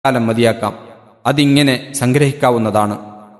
കാലം മതിയാക്കാം അതിങ്ങനെ സംഗ്രഹിക്കാവുന്നതാണ്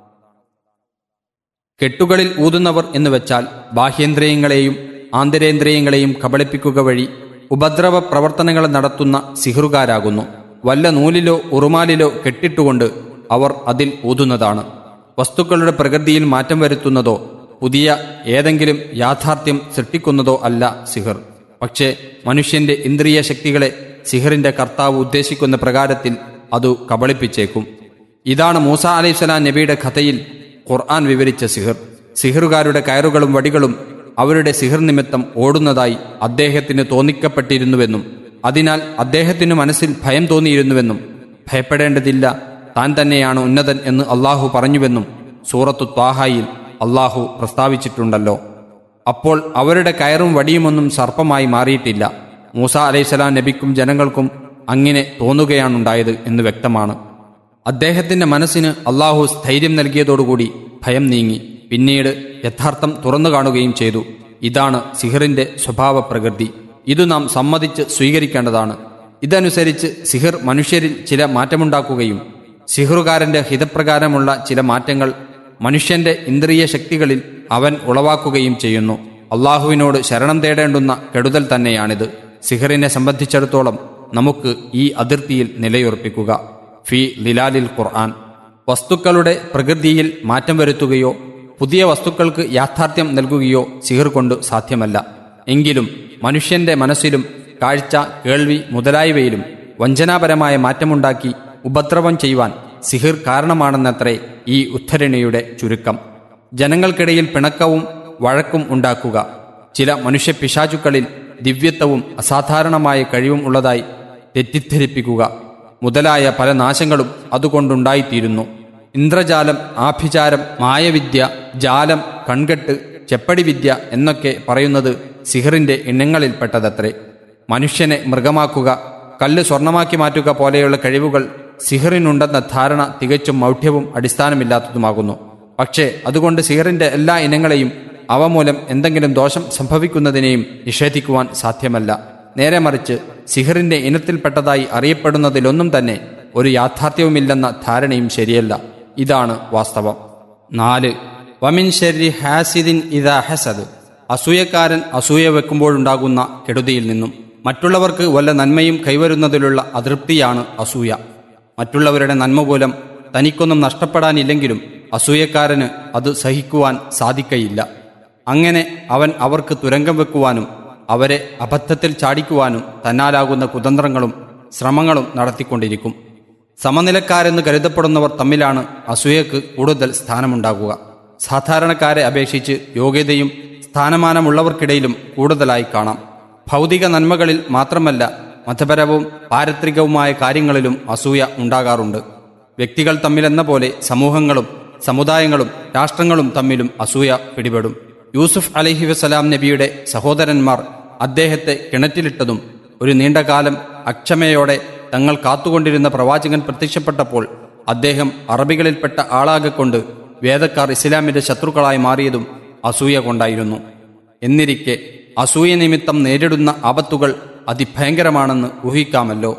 കെട്ടുകളിൽ ഊതുന്നവർ എന്ന് വെച്ചാൽ ബാഹ്യേന്ദ്രിയങ്ങളെയും ആന്തരേന്ദ്രിയങ്ങളെയും കബളിപ്പിക്കുക വഴി ഉപദ്രവ പ്രവർത്തനങ്ങൾ നടത്തുന്ന സിഹറുകാരാകുന്നു വല്ല നൂലിലോ ഉറുമാലിലോ കെട്ടിട്ടുകൊണ്ട് അവർ അതിൽ ഊതുന്നതാണ് വസ്തുക്കളുടെ പ്രകൃതിയിൽ മാറ്റം വരുത്തുന്നതോ പുതിയ ഏതെങ്കിലും യാഥാർത്ഥ്യം സൃഷ്ടിക്കുന്നതോ അല്ല സിഹർ പക്ഷേ മനുഷ്യന്റെ ഇന്ദ്രിയ ശക്തികളെ സിഹറിന്റെ കർത്താവ് ഉദ്ദേശിക്കുന്ന പ്രകാരത്തിൽ അതു കബളിപ്പിച്ചേക്കും ഇതാണ് മൂസ അലൈഹിസ്സലാം നബിയുടെ കഥയിൽ ഖുർആൻ വിവരിച്ച സിഹർ സിഹറുകാരുടെ കയറുകളും വടികളും അവരുടെ സിഹർ നിമിത്തം ഓടുന്നതായി അദ്ദേഹത്തിന് തോന്നിക്കപ്പെട്ടിരുന്നുവെന്നും അതിനാൽ അദ്ദേഹത്തിനു മനസ്സിൽ ഭയം തോന്നിയിരുന്നുവെന്നും ഭയപ്പെടേണ്ടതില്ല താൻ തന്നെയാണ് ഉന്നതൻ എന്ന് അള്ളാഹു പറഞ്ഞുവെന്നും സൂറത്തു ത്വാഹായിൽ അള്ളാഹു പ്രസ്താവിച്ചിട്ടുണ്ടല്ലോ അപ്പോൾ അവരുടെ കയറും വടിയുമൊന്നും സർപ്പമായി മാറിയിട്ടില്ല മൂസ അലൈഹിസ്സലാം നബിക്കും ജനങ്ങൾക്കും അങ്ങനെ തോന്നുകയാണുണ്ടായത് എന്ന് വ്യക്തമാണ് അദ്ദേഹത്തിന്റെ മനസ്സിന് അള്ളാഹു സ്ഥൈര്യം നൽകിയതോടുകൂടി ഭയം നീങ്ങി പിന്നീട് യഥാർത്ഥം തുറന്നു കാണുകയും ചെയ്തു ഇതാണ് സിഹറിന്റെ സ്വഭാവ പ്രകൃതി ഇതു നാം സമ്മതിച്ച് സ്വീകരിക്കേണ്ടതാണ് ഇതനുസരിച്ച് സിഹിർ മനുഷ്യരിൽ ചില മാറ്റമുണ്ടാക്കുകയും സിഹറുകാരന്റെ ഹിതപ്രകാരമുള്ള ചില മാറ്റങ്ങൾ മനുഷ്യന്റെ ഇന്ദ്രിയ ശക്തികളിൽ അവൻ ഉളവാക്കുകയും ചെയ്യുന്നു അള്ളാഹുവിനോട് ശരണം തേടേണ്ടുന്ന കെടുതൽ തന്നെയാണിത് സിഹറിനെ സംബന്ധിച്ചിടത്തോളം നമുക്ക് ഈ അതിർത്തിയിൽ നിലയുറപ്പിക്കുക ഫി ലിലാലിൽ ഖുർആൻ വസ്തുക്കളുടെ പ്രകൃതിയിൽ മാറ്റം വരുത്തുകയോ പുതിയ വസ്തുക്കൾക്ക് യാഥാർത്ഥ്യം നൽകുകയോ സിഹിർ കൊണ്ട് സാധ്യമല്ല എങ്കിലും മനുഷ്യന്റെ മനസ്സിലും കാഴ്ച കേൾവി മുതലായവയിലും വഞ്ചനാപരമായ മാറ്റമുണ്ടാക്കി ഉപദ്രവം ചെയ്യുവാൻ സിഹിർ കാരണമാണെന്നത്രേ ഈ ഉദ്ധരണിയുടെ ചുരുക്കം ജനങ്ങൾക്കിടയിൽ പിണക്കവും വഴക്കും ഉണ്ടാക്കുക ചില മനുഷ്യ പിശാചുക്കളിൽ ദിവ്യത്വവും അസാധാരണമായ കഴിവും ഉള്ളതായി തെറ്റിദ്ധരിപ്പിക്കുക മുതലായ പല നാശങ്ങളും അതുകൊണ്ടുണ്ടായിത്തീരുന്നു ഇന്ദ്രജാലം ആഭിചാരം മായവിദ്യ ജാലം കൺകെട്ട് ചെപ്പടിവിദ്യ എന്നൊക്കെ പറയുന്നത് സിഹറിന്റെ ഇനങ്ങളിൽപ്പെട്ടതത്രേ മനുഷ്യനെ മൃഗമാക്കുക കല്ല് സ്വർണമാക്കി മാറ്റുക പോലെയുള്ള കഴിവുകൾ സിഹറിനുണ്ടെന്ന ധാരണ തികച്ചും മൗഢ്യവും അടിസ്ഥാനമില്ലാത്തതുമാകുന്നു പക്ഷേ അതുകൊണ്ട് സിഹറിന്റെ എല്ലാ ഇനങ്ങളെയും അവ മൂലം എന്തെങ്കിലും ദോഷം സംഭവിക്കുന്നതിനെയും നിഷേധിക്കുവാൻ സാധ്യമല്ല നേരെ മറിച്ച് സിഹറിന്റെ ഇനത്തിൽപ്പെട്ടതായി അറിയപ്പെടുന്നതിലൊന്നും തന്നെ ഒരു യാഥാർത്ഥ്യവുമില്ലെന്ന ധാരണയും ശരിയല്ല ഇതാണ് വാസ്തവം നാല് വമിൻ ഷെരി ഹാസിദിൻ ഇദാ ഹസദ് അസൂയക്കാരൻ അസൂയ വെക്കുമ്പോഴുണ്ടാകുന്ന കെടുതിയിൽ നിന്നും മറ്റുള്ളവർക്ക് വല്ല നന്മയും കൈവരുന്നതിലുള്ള അതൃപ്തിയാണ് അസൂയ മറ്റുള്ളവരുടെ നന്മ മൂലം തനിക്കൊന്നും നഷ്ടപ്പെടാനില്ലെങ്കിലും അസൂയക്കാരന് അത് സഹിക്കുവാൻ സാധിക്കയില്ല അങ്ങനെ അവൻ അവർക്ക് തുരങ്കം വെക്കുവാനും അവരെ അബദ്ധത്തിൽ ചാടിക്കുവാനും തന്നാലാകുന്ന കുതന്ത്രങ്ങളും ശ്രമങ്ങളും നടത്തിക്കൊണ്ടിരിക്കും സമനിലക്കാരെന്ന് കരുതപ്പെടുന്നവർ തമ്മിലാണ് അസൂയക്ക് കൂടുതൽ സ്ഥാനമുണ്ടാകുക സാധാരണക്കാരെ അപേക്ഷിച്ച് യോഗ്യതയും സ്ഥാനമാനമുള്ളവർക്കിടയിലും കൂടുതലായി കാണാം ഭൗതിക നന്മകളിൽ മാത്രമല്ല മതപരവും പാരത്രികവുമായ കാര്യങ്ങളിലും അസൂയ ഉണ്ടാകാറുണ്ട് വ്യക്തികൾ തമ്മിലെന്ന പോലെ സമൂഹങ്ങളും സമുദായങ്ങളും രാഷ്ട്രങ്ങളും തമ്മിലും അസൂയ പിടിപെടും യൂസുഫ് അലഹി വസലാം നബിയുടെ സഹോദരന്മാർ അദ്ദേഹത്തെ കിണറ്റിലിട്ടതും ഒരു നീണ്ടകാലം അക്ഷമയോടെ തങ്ങൾ കാത്തുകൊണ്ടിരുന്ന പ്രവാചകൻ പ്രത്യക്ഷപ്പെട്ടപ്പോൾ അദ്ദേഹം അറബികളിൽപ്പെട്ട ആളാകൊണ്ട് വേദക്കാർ ഇസ്ലാമിന്റെ ശത്രുക്കളായി മാറിയതും അസൂയ കൊണ്ടായിരുന്നു എന്നിരിക്കെ അസൂയ നിമിത്തം നേരിടുന്ന ആപത്തുകൾ അതിഭയങ്കരമാണെന്ന് ഊഹിക്കാമല്ലോ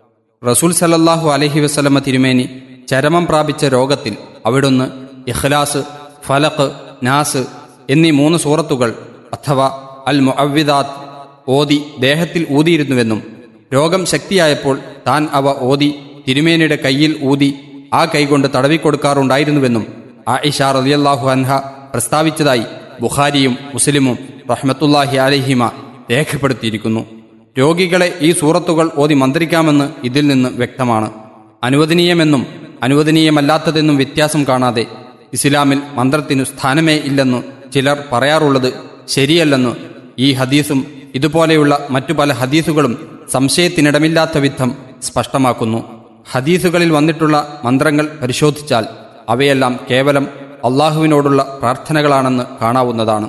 റസൂൽ സലല്ലാഹു അലഹി വസ്ലമ തിരുമേനി ചരമം പ്രാപിച്ച രോഗത്തിൽ അവിടുന്ന് ഇഖ്ലാസ് ഫലഖ് നാസ് എന്നീ മൂന്ന് സൂറത്തുകൾ അഥവാ അൽ മുഅവ്വിദാത്ത് ഓതി ദേഹത്തിൽ ഊതിയിരുന്നുവെന്നും രോഗം ശക്തിയായപ്പോൾ താൻ അവ ഓതി തിരുമേനിയുടെ കയ്യിൽ ഊതി ആ കൈകൊണ്ട് തടവിക്കൊടുക്കാറുണ്ടായിരുന്നുവെന്നും ആയിഷ റലിയല്ലാഹു അൻഹ പ്രസ്താവിച്ചതായി ബുഖാരിയും മുസ്ലിമും റഹ്മത്തുല്ലാഹി അലഹിമ രേഖപ്പെടുത്തിയിരിക്കുന്നു രോഗികളെ ഈ സൂറത്തുകൾ ഓതി മന്ത്രിക്കാമെന്ന് ഇതിൽ നിന്ന് വ്യക്തമാണ് അനുവദനീയമെന്നും അനുവദനീയമല്ലാത്തതെന്നും വ്യത്യാസം കാണാതെ ഇസ്ലാമിൽ മന്ത്രത്തിനു സ്ഥാനമേ ഇല്ലെന്ന് ചിലർ പറയാറുള്ളത് ശരിയല്ലെന്ന് ഈ ഹദീസും ഇതുപോലെയുള്ള മറ്റു പല ഹദീസുകളും സംശയത്തിനിടമില്ലാത്ത വിധം സ്പഷ്ടമാക്കുന്നു ഹദീസുകളിൽ വന്നിട്ടുള്ള മന്ത്രങ്ങൾ പരിശോധിച്ചാൽ അവയെല്ലാം കേവലം അള്ളാഹുവിനോടുള്ള പ്രാർത്ഥനകളാണെന്ന് കാണാവുന്നതാണ്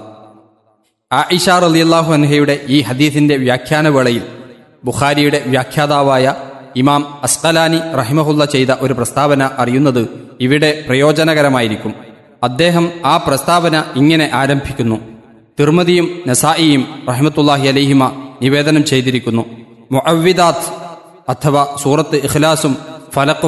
ആയിഷ റലിയല്ലാഹു അൻഹയുടെ ഈ ഹദീസിന്റെ വ്യാഖ്യാനവേളയിൽ ബുഖാരിയുടെ വ്യാഖ്യാതാവായ ഇമാം അസ്കലാനി റഹിമഹുല്ല ചെയ്ത ഒരു പ്രസ്താവന അറിയുന്നത് ഇവിടെ പ്രയോജനകരമായിരിക്കും അദ്ദേഹം ആ പ്രസ്താവന ഇങ്ങനെ ആരംഭിക്കുന്നു തിർമതിയും നസായിയും റഹ്മത്തുല്ലാഹി അലഹിമ നിവേദനം ചെയ്തിരിക്കുന്നു മുഅവ്വിദാത്ത് അഥവാ സൂറത്ത് ഇഖ്ലാസും ഫലക്ക്